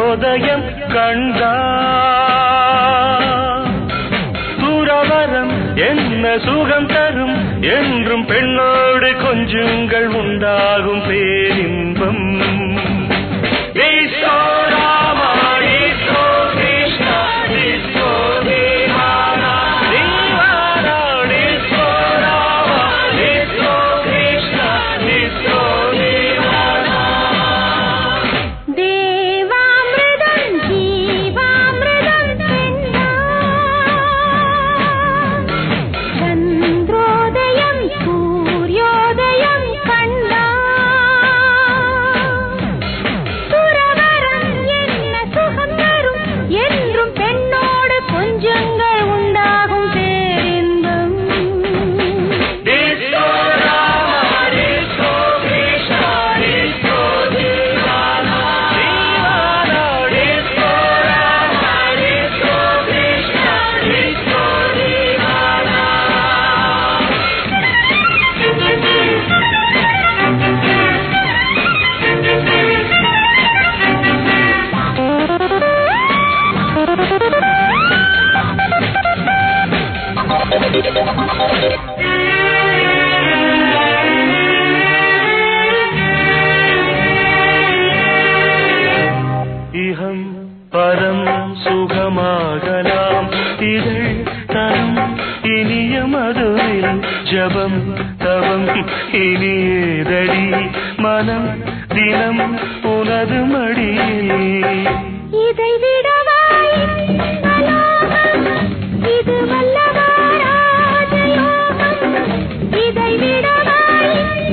சந்திரோதயம் கண்டா துறவரம் என்ன சுகம் தரும் என்றும் பெண்ணோடு கொஞ்சுங்கள் உண்டாகும் பேரின்பம் ஈஸ்வோ ராமா, ஈஸ்வோ கிருஷ்ணா, ஈஸ்வோ தேவானா, தேவானா, ஈஸ்வோ ராமா, ஈஸ்வோ கிருஷ்ணா, ஈஸ்வோ தேவானா. தேவாமிர்தம் ஜீவாமிர்தம் பெண்ணா சந்திரோதயம் சூரியோதயம் கண்டா துறவரம் என்ன சுகம் தரும் என்றும் பெண்ணோடு கொஞ்சங்கள் உண்டாகும் பேரின்பம் ஈஸ்வோ ராமா, ஈஸ்வோ கிருஷ்ணா, ஈஸ்வோ தேவானா, தேவானா, ஈஸ்வோ ராமா, ஈஸ்வோ கிருஷ்ணா, ஈஸ்வோ தேவானா. இகம் பரம் சுகமாகலாம் இதழ் தரும் இனிய மதுவில் ஜபம் தவம் இனியேதடி மனம் தினம் உனது மடியில் இதை விடவாய் இது வல்லவராஜயோகம் இதை விடவாய்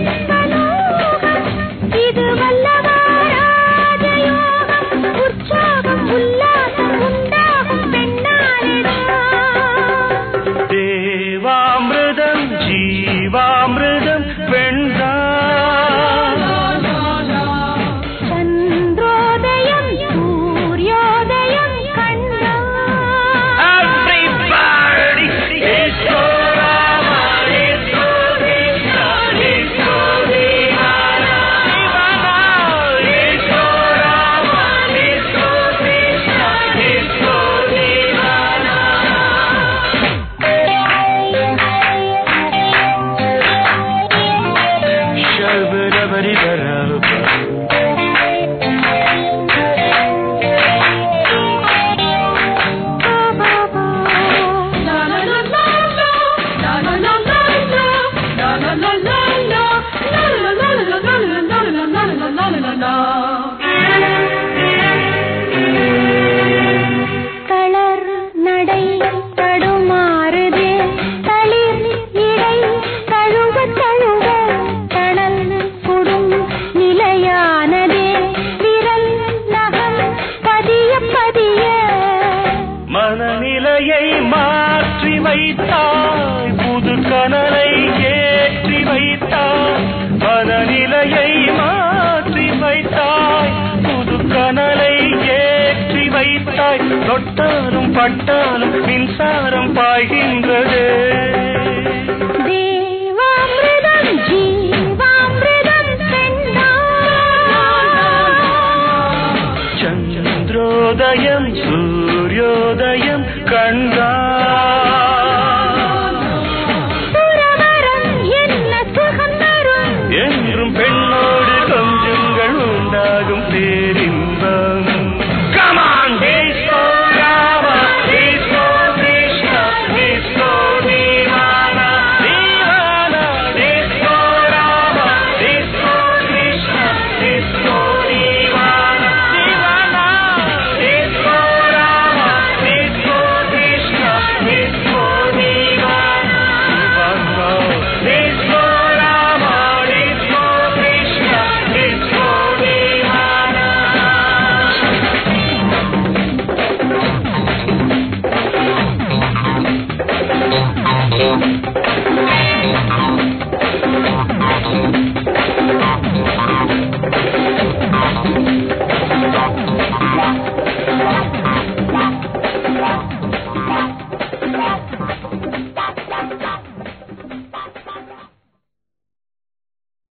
இது வல்லவராஜயோகம் உற்சாகம் உல்லாசம் உண்டாகும் பெண்ணாலிடம் தேவாமிர்தம் ஜீவாமிர்தம் வெண்டா சந்திரோதயம் சூரியோதயம் கண்டா Everybody is so Rama, is so Krishna, is so Devana, Devana, is so Rama, is so Krishna, is so Devana. Shabba-dabba-dee-ba-da-ba. தளர் நடை தடுமாறுதே தளிர் இடை தழுவ தழுவ தணல் சுடும் நிலையானதே விரல் நகம் பதிய பதிய மனநிலையை மாற்றி வைத்தாய் புது கனலை ஏற்றி வைத்தாய் மனநிலையை மாற்றி வைத்தாய் புது கனலை ஏற்றி வைத்தாய் தொட்டாலும் பட்டாலும் மின்சாரம் பாய்கின்றது தேவாமிர்தம் ஜீவாமிர்தம் பெண்ணா சந்திரோதயம் சூரிய